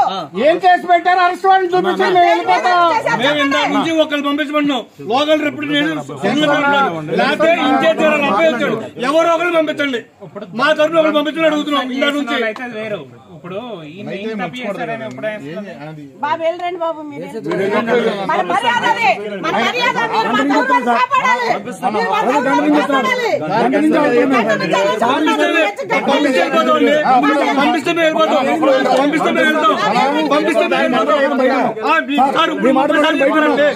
ఏం కేసు పెట్టారు arrest warrant చూపించి మేము వెళ్ళిపోతాం మేము ఇందాక నుంచి ఒకళ్ళు పంపించమన్నాం లోకల్ రిప్రజెంటేటివ్ లేకపోతే ఇన్ఛార్జ్ ఎవరైనా అబ్బాయి వచ్చాడు ఎవరో ఒకరు పంపించండి మా తరఫున ఒకరు పంపించండి అడుగుతున్నాం ఇందాక నుంచి అయితే అది వేరు ఇప్పుడు ఈయన ఏం తప్పు చేస్తారని ఎప్పుడు వేస్తుంది? బాబు వెళ్ళండి బాబు మీరు మన మర్యాద అది. మన మర్యాద మీరు మా గౌరవాన్ని కాపాడాలి. మీరు మా గౌరవాన్ని కాపాడాలి. పంపిస్తే వెళ్ళిపోతాం అండి. పంపిస్తే మేము వెళ్ళిపోతాం పంపిస్తే మేము వెళ్తాం పంపిస్తే మేము వెళ్ళిపోతాం ఆ, మీ సార్ ఇప్పుడు ఒక్కసారి చెప్పారంటే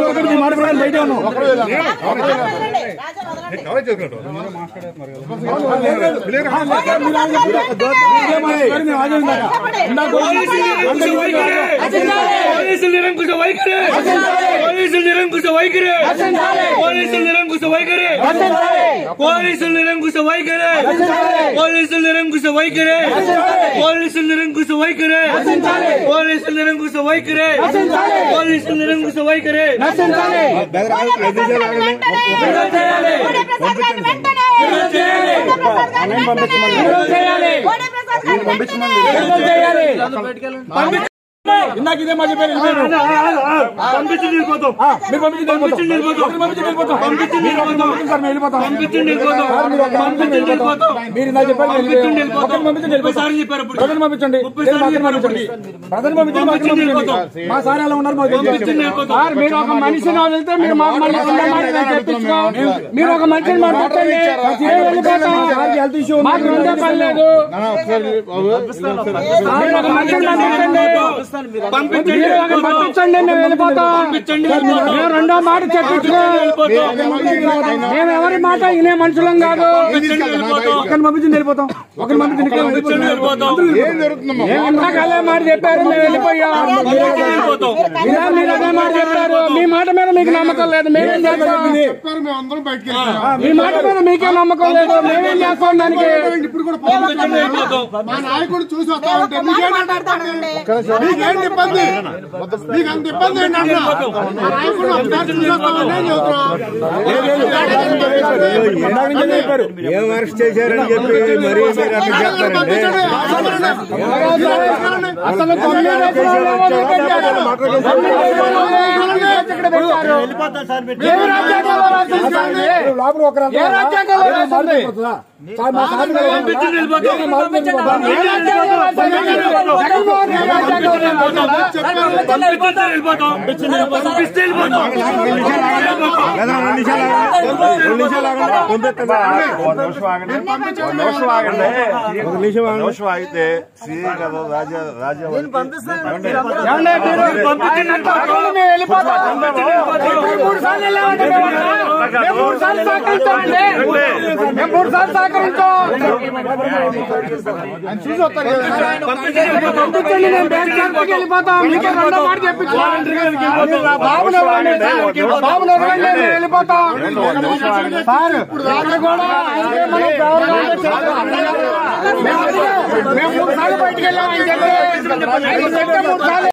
పోలీసులు నిరంకుశ వైఖరి పోలీసులు నిరంకుశ వైఖరి పోలీసులు నిరంకుశ వైఖరి పోలీసులు నిరంకుశ వైఖరి పోలీసులు నిరంకుశ వైఖరి పోలీసులు నిరంకుశ వైఖరి పోలీసులు నిరంకుశ వైఖరి పోలీసులు నిరంకుశ వైఖరి ఇందాక ఇదే మాట చెప్పారు పంపించి వెళ్ళిపోతాం మీరు పంపించి పంపించండి వెళ్ళిపోతాం పంపించి వెళ్ళిపోతాం పంపించండి వెళ్ళిపోతాం సార్ మేము వెళ్ళిపోతాం పంపించండి వెళ్ళిపోతాం సార్, మీరు ఒక పంపించండి వెళ్ళిపోతాం మీరు ఇందాక చెప్పారు మీరు పంపించండి వెళ్ళిపోతాం ఒకరిని పంపించండి ముప్పై వెళ్ళిపోతాం సార్లు చెప్పారు ఇప్పుడు ప్రజలు పంపించండి ముప్పై లేదు, సార్లు మాత్రం చెప్పారు పంపించండి ప్రజలు పంపించండి మాత్రం పంపించండి పంపించండి మా సార్ ఎలా ఉన్నారు మాకు తెలియదు. పంపించండి వెళ్ళిపోతాం సార్ మీరు ఒక మనిషిని వదిలితే మీరు మా మళ్ళీ ఉన్న మాట నేను చెప్పించుకో. మీరు ఒక మనిషిని మాట్లాడండి మేము వెళ్ళిపోతాం సార్కి హెల్త్ ఇష్యూ మాకు రెండో పని లేదు మీరు ఒక మనిషిని మాట్లాడండి పంపించండి మీరు ఒక పంపించండి మేము వెళ్ళిపోతాం పంపించండి వెళ్ళిపోతాం మేము రెండో మాట చెప్పించుకో మేము ఎవరి మాట వినే మనుషులం కాదు పంపించండి వెళ్ళిపోతాం ఒకరిని పంపించింది వెళ్ళిపోతాం ఒకరిని పంపించింది పంపించండి వెళ్ళిపోతాం మేము ఇందాక అదే మాట చెప్పారు మేము వెళ్ళిపోయాం వెళ్ళిపోతాం ఇలా మీరు అదే మాట చెప్పారు మీ మాట మీద మీకు నమ్మకం లేదు మేమేం చేస్తాం చెప్పారు మేము అందరం బయటకు వెళ్ళిపోయాం. మీ మాట మీద మీకే నమ్మకం లేదు మేమేం చేస్తాం దానికి ఇప్పుడు కూడా పంపించండి వెళ్ళిపోతాం మా నాయకుడు చూసి వస్తా ఉంటే మీకేంటి మీకేంటి ఇబ్బంది మీకు అంత ఇబ్బంది ఏంటంటే మా నాయకుడు ఒకసారి చూసి వస్తా ఉంటే నేను చెబుతున్నా. ఏం అరెస్ట్ చేశారని చెప్పి మరీ మీరు అట్లా చెప్తారండి పంపించండి. పంపించండి. అసలు తొమ్మిది రోజులు వదిలిపెట్టారు. తొమ్మిది రోజులు ఇక్కడ పెట్టారు. ఏ రాజ్యాంగంలో రాసింది? ఏ రాజ్యాంగంలో రాసింది? పంపించండి వెళ్ళిపోతాం ఏ రాజ్యాంగంలో రాసింది? జగన్మోహన్ రెడ్డి రాజ్యాంగంలో రాసింది. పంపించండి వెళ్ళిపోతాం పంపిస్తే వెళ్ళిపోతాం లేదా రెండు నిమిషాలు ఆగండి. రెండు నిమిషాలు ఆగండి. పంపిస్తాను. ఒక నిమిషం ఆగండి. ఒక నిమిషం ఆగండి. ఒక నిమిషం ఆగండి. నిమిషం ఆగితే సీఏ కదా రాజా రాజా ఏమండి మీరు పట్టుకోండి, మేము వెళ్ళిపోతాం. మేము మూడు సార్లు వెళ్ళామండి మేము. మేము మూడు సార్లు సహకరించామండి మేము మూడు సార్లు సహకరించాం పంపించండి నేను బ్యాంక్ ట్రాన్స్ఫర్కి వెళ్ళిపోతాం మీకే రెండో మాట చెప్పించాను బాబుని ఇవ్వండి. బాబుని ఇవ్వండి, మేము వెళ్ళిపోతాం సార్ ఇక్కడ కూడా ఆయనకే మనం గౌరవంగా చేస్తాం. మేము మేము మూడు సార్లు బయటికి వెళ్ళాం ఆయన చెప్పి ఆయన చెప్తే మూడు సార్లు